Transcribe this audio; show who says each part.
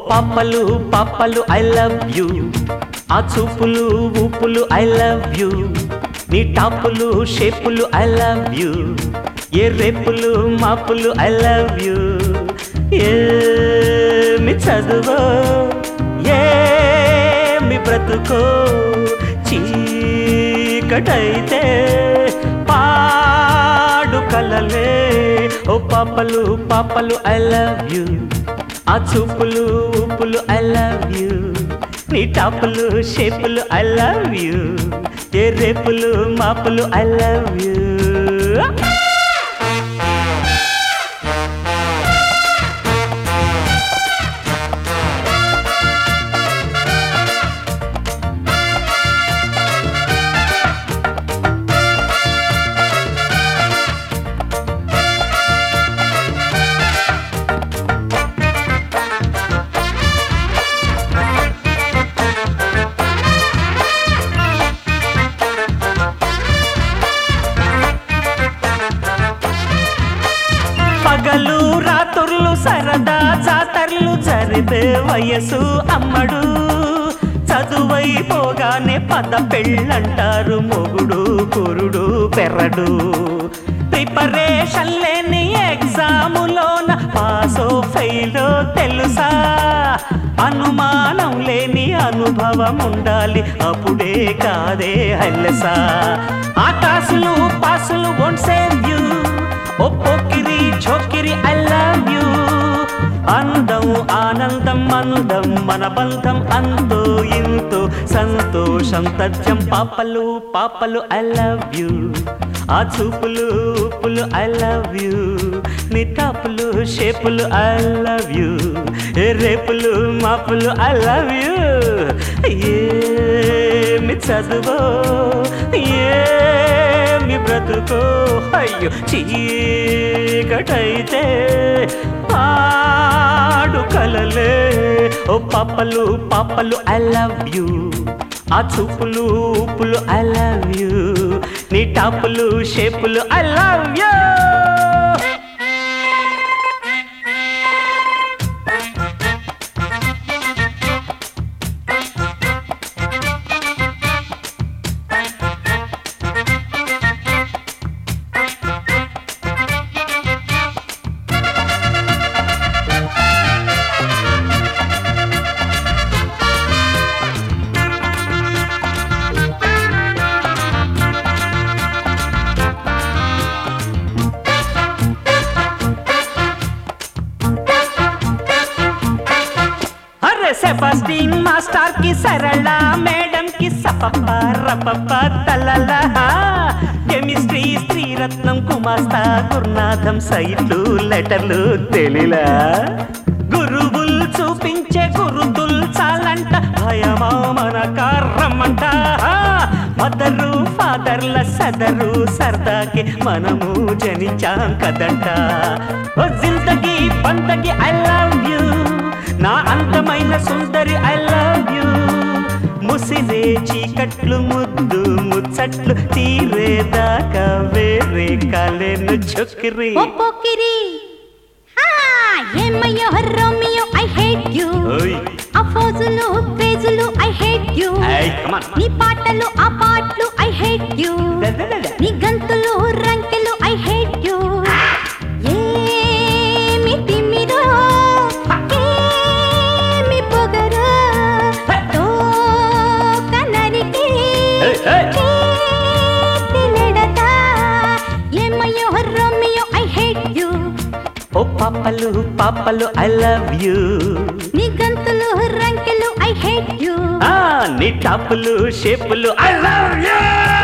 Speaker 1: పాపలు పాపలు I love you ఆ చూపులు ఊపులు ఐ లవ్ యూ నీ టాపులు షేపులు ఐ లవ్ యూ ఏ రేపులు మాపులు ఐ లవ్ యూ ఏమి చదువో ఏమి బ్రతుకో చీకటైతే పాడు కలలే ఓ పాపలు పాపలు ఐ లవ్ యూ ఆ చూపులు ఊపులు ఐ లవ్ యూ నీ టాపులు షేపులు ఐ లవ్ యూ ఏ రేపులు మాపులు ఐ లవ్ యూ పగలు రాత్రులు సరదా జాతరలు జరిపే వయసు అమ్మడు చదువైపోగానే పద పెళ్ళంటారు మొగుడు కురుడు పెర్రడు ప్రిపరేషన్ లేని ఎగ్జాములోన పాసో ఫెయిలో తెలుసా అనుమానం లేని అనుభవం ఉండాలి అప్పుడే కాదే హల్లసా ఆకాశులు పాసులు వోంట్ సేవ్ యూ ఓ పోకిరి ఛోకిరి ఐ లవ్ యూ అందం ఆనందం అందం మన బంధం అంతో ఇంతో సంతోషం తథ్యం పాపలు పాపలు ఐ లవ్ యూ ఆ చూపులు ఉప్పులు ఐ లవ్ యూ నీ టాపులు షేపులు ఐ లవ్ యూ ఏ రేపులు మాపులు ఐ లవ్ యూ ఏమి చదువో ఏమి బ్రతుకో అయ్యో చీకటైతే పాడు కలలే ఓ పాపలు పాపలు ఐ లవ్ యూ ఆ చూపులు ఊపులు ఐ లవ్ యూ నీ టాపులు షేపులు ఐ లవ్ యూ అరే సెబాస్టిన్ మాస్టర్ కి సరళ మేడం కి సపప్ప రపప్ప తలల కెమిస్ట్రీ శ్రీరత్నం కుమాస్తా గురునాథం సైట్లు లెటర్లు తెలిలా గురువులు చూపించే గురుతుల్ చాలంట భయమా మన రమ్మంట మదరు ఫాదర్ల సదరు సరదాకి మనము జనించాం కదంట ఓ జిందగీ బందగి ఐ లవ్ యూ నా అందమైన సుందరి ఐ లవ్ యూ ముసిరే చీకట్లు ముద్దు ముచ్చట్లు తీరేదాకా వేరే కాలేను చొక్కిరి
Speaker 2: ఓ పోకిరి హా, ఏమయ్యో రోమియో ఐ హేట్ యు
Speaker 1: ఓయ్
Speaker 2: ఆ ఫోజులు పేజులు ఐ హేట్ యు
Speaker 1: ఏయ్ కమ్ ఆన్
Speaker 2: నీ పాటలు ఆ పాటలు ఐ హేట్ యు నీ గంతులు రంకెలు ఐ హేట్ యు ఏమి తిమ్మిరో ఏమి పొగరో తోక నరికి
Speaker 1: ఏయ్, ఏయ్.
Speaker 2: చేతిలెడతా ఏమయ్యో రోమియో ఐ హేట్ యు
Speaker 1: ఓ పాపలు పాపలు ఐ లవ్ యూ
Speaker 2: నీ గంతులు రంకెలు ఐ హేట్ యు
Speaker 1: ఆ నీ టాపులు షేపులు ఐ లవ్ యూ